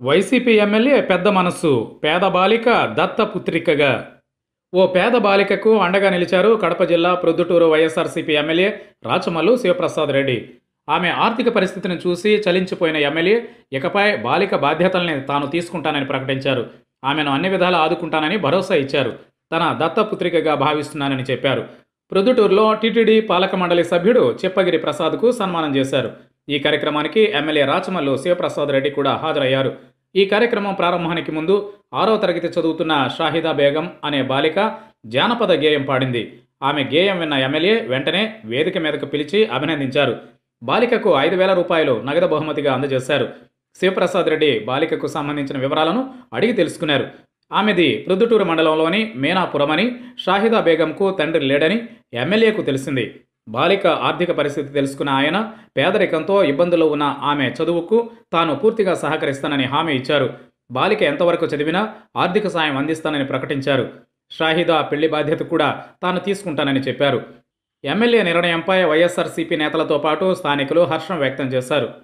YCP MLA పెద్ద మనస్సు పేద బాలిక దత్త పుత్రికగా ఓ పేద బాలికకు అండగా నిలిచారు కడప జిల్లా ప్రొద్దుటూరు వైఎస్ఆర్సీపీ ఎమ్మెల్యే రాచమల్లు శివప్రసాద్ రెడ్డి ఆమె ఆర్థిక పరిస్థితిని చూసి చలించిపోయిన ఎమ్మెల్యే ఇకపై బాలిక బాధ్యతల్ని తాను తీసుకుంటానని ప్రకటించారు ఆమెను అన్ని విధాలా ఆదుకుంటానని భరోసా ఇచ్చారు తన దత్తపుత్రికగా భావిస్తున్నానని చెప్పారు ప్రొద్దుటూరులో టీటీడీ పాలక మండలి సభ్యుడు చిప్పగిరి ప్రసాద్కు సన్మానం చేశారు ఈ కార్యక్రమానికి ఎమ్మెల్యే రాచమల్లు శివప్రసాద్ రెడ్డి కూడా హాజరయ్యారు ఈ కార్యక్రమం ప్రారంభానికి ముందు ఆరో తరగతి చదువుతున్న షాహిదా బేగం అనే బాలిక జానపద గేయం పాడింది ఆమె గేయం విన్న ఎమ్మెల్యే వెంటనే వేదిక మీదకు పిలిచి అభినందించారు బాలికకు ఐదు వేల రూపాయలు నగదు బహుమతిగా అందజేశారు శివప్రసాద్ రెడ్డి బాలికకు సంబంధించిన వివరాలను అడిగి తెలుసుకున్నారు ఆమెది ప్రొద్దుటూరు మండలంలోని మేనాపురమని షాహిదా బేగంకు తండ్రి లేడని ఎమ్మెల్యేకు తెలిసింది బాలిక ఆర్థిక పరిస్థితి తెలుసుకున్న ఆయన పేదరికంతో ఇబ్బందులు ఉన్న ఆమె చదువుకు తాను పూర్తిగా సహకరిస్తానని హామీ ఇచ్చారు బాలిక ఎంతవరకు చదివినా ఆర్థిక సాయం అందిస్తానని ప్రకటించారు షాహిదా పెళ్లి బాధ్యత కూడా తాను తీసుకుంటానని చెప్పారు ఎమ్మెల్యే నిర్ణయంపై వైఎస్ఆర్సీపీ నేతలతో పాటు స్థానికులు హర్షం వ్యక్తం చేశారు